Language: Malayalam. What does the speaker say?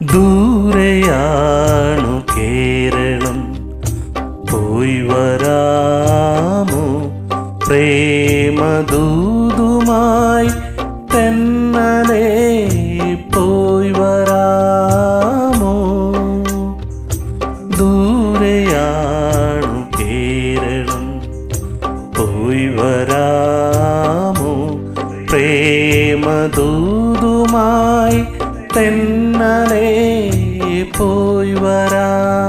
ദൂരെയാണു കേരളം പോയി വരാമോ പ്രേമദൂതുമായി തെന്നലേ പോയി വരാമോ ദൂരെയാണു കേരളം പോയി വരാമോ പ്രേമദൂതുമായി തെന്നലേ പോയി വരാ